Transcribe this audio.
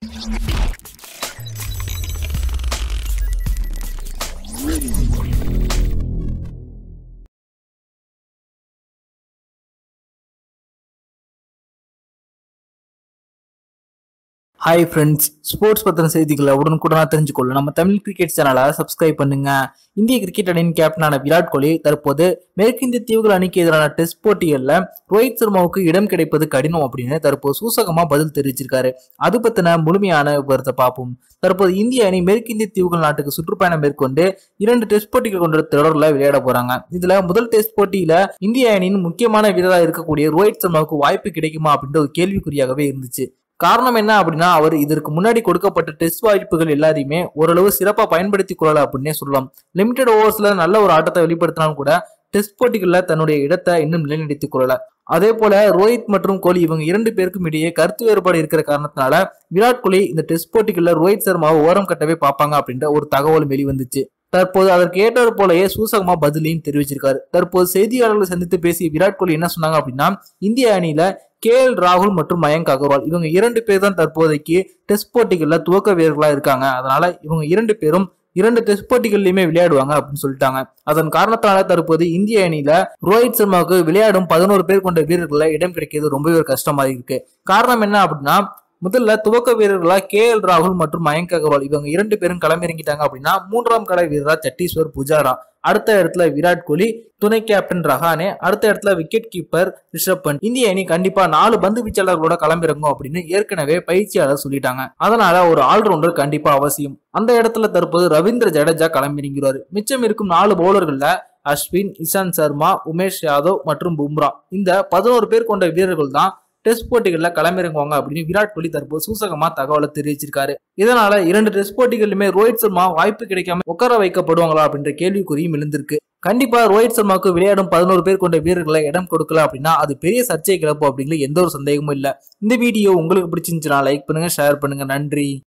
hi friends sports பத்தின செய்திகளை உடனுக்குடனா தெரிஞ்சுக்கொள்ள நம்ம தமிழ் கிரிக்கெட் சேனலை சப்ஸ்கிரைப் பண்ணுங்க இந்திய கிரிக்கெட் அணியின் கேப்டனான விராட் கோலி தற்போது மேற்கிந்திய தீவுகள் அணிக்கு எதிரான டெஸ்ட் போட்டிகளில் ரோஹித் சர்மாவுக்கு இடம் கிடைப்பது கடினம் அப்படின்னு தற்போது சூசகமா பதில் தெரிவிச்சிருக்காரு அது பத்தின முழுமையான விவரத்தை பார்ப்போம் தற்போது இந்திய அணி மேற்கிந்திய தீவுகள் நாட்டுக்கு சுற்றுப்பயணம் மேற்கொண்டு இரண்டு டெஸ்ட் போட்டிகள் கொண்ட தொடரில் விளையாட போறாங்க இதுல முதல் டெஸ்ட் போட்டியில இந்திய அணியின் முக்கியமான வீரராக இருக்கக்கூடிய ரோஹித் சர்மாவுக்கு வாய்ப்பு கிடைக்குமா அப்படின்ற ஒரு கேள்விக்குறியாகவே இருந்துச்சு காரணம் என்ன அப்படின்னா அவர் இதற்கு முன்னாடி கொடுக்கப்பட்ட டெஸ்ட் வாய்ப்புகள் எல்லாத்தையுமே ஓரளவு சிறப்பா பயன்படுத்தி கொள்ளல அப்படின்னே சொல்லலாம் லிமிடெட் ஓவர்ஸ்ல நல்ல ஒரு ஆட்டத்தை வெளிப்படுத்தினாலும் கூட டெஸ்ட் போட்டிகளில் தன்னுடைய இடத்தை இன்னும் நிலைநிறுத்திக் கொள்ளல அதே போல ரோஹித் மற்றும் கோலி இவங்க இரண்டு பேருக்கும் இடையே கருத்து வேறுபாடு இருக்கிற காரணத்தினால விராட் கோலி இந்த டெஸ்ட் போட்டிகளில் ரோஹித் சர்மாவை ஓரம் கட்டவே பார்ப்பாங்க அப்படின்ற ஒரு தகவல் வெளிவந்துச்சு தற்போது அதற்கு ஏற்றாற் போலயே சூசகமா பதிலையும் தெரிவிச்சிருக்காரு தற்போது செய்தியாளர்களை சந்தித்து பேசிய விராட் கோலி என்ன சொன்னாங்க அப்படின்னா இந்திய அணியில கே எல் ராகுல் மற்றும் மயங்க் அகர்வால் இவங்க இரண்டு பேர் தான் தற்போதைக்கு டெஸ்ட் போட்டிகளில் துவக்க வீரர்களா இருக்காங்க அதனால இவங்க இரண்டு பேரும் இரண்டு டெஸ்ட் போட்டிகள்லயுமே விளையாடுவாங்க அப்படின்னு சொல்லிட்டாங்க அதன் காரணத்தால தற்போது இந்திய அணியில ரோஹித் சர்மாவுக்கு விளையாடும் பதினோரு பேர் கொண்ட வீரர்கள இடம் கிடைக்கிறது ரொம்பவே ஒரு கஷ்டமா இருக்கு காரணம் என்ன அப்படின்னா முதல்ல துவக்க வீரர்களா கே எல் ராகுல் மற்றும் மயங்க் அகர்வால் இவங்க இரண்டு பேரும் களமிறங்கிட்டாங்க அப்படின்னா மூன்றாம் கடை வீரரா சட்டீஸ்வர் புஜாரா அடுத்த இடத்துல விராட் கோலி துணை கேப்டன் ரஹானே அடுத்த இடத்துல விக்கெட் கீப்பர் ரிஷப் பண்ட் இந்திய அணி கண்டிப்பா நாலு பந்து வீச்சாளர்களோட களமிறங்கும் அப்படின்னு ஏற்கனவே பயிற்சியாளர் சொல்லிட்டாங்க அதனால ஒரு ஆல்ரவுண்டர் கண்டிப்பா அவசியம் அந்த இடத்துல தற்போது ரவீந்திர ஜடேஜா களமிறங்கிறாரு மிச்சம் இருக்கும் நாலு பவுலர்கள்ல அஸ்வின் இஷாந்த் சர்மா உமேஷ் யாதவ் மற்றும் பும்ரா இந்த பதினோரு பேர் கொண்ட வீரர்கள் தான் டெஸ்ட் போட்டிகளில் களமிறங்குவாங்க அப்படின்னு விராட் கோலி தற்போது சூசகமா தகவலை தெரிவிச்சிருக்காரு இதனால இரண்டு டெஸ்ட் போட்டிகளிலுமே ரோஹித் சர்மா வாய்ப்பு கிடைக்காம உட்கார வைக்கப்படுவாங்களா அப்படின்ற கேள்விக்குறியும் எழுந்திருக்கு கண்டிப்பா ரோஹித் சர்மாவுக்கு விளையாடும் பதினோரு பேர் கொண்ட வீரர்களை இடம் கொடுக்கல அப்படின்னா அது பெரிய சர்ச்சை கிளப்பு அப்படிங்கிற எந்த ஒரு சந்தேகமும் இல்ல இந்த வீடியோ உங்களுக்கு பிடிச்சிருந்துச்சுன்னா லைக் பண்ணுங்க ஷேர் பண்ணுங்க நன்றி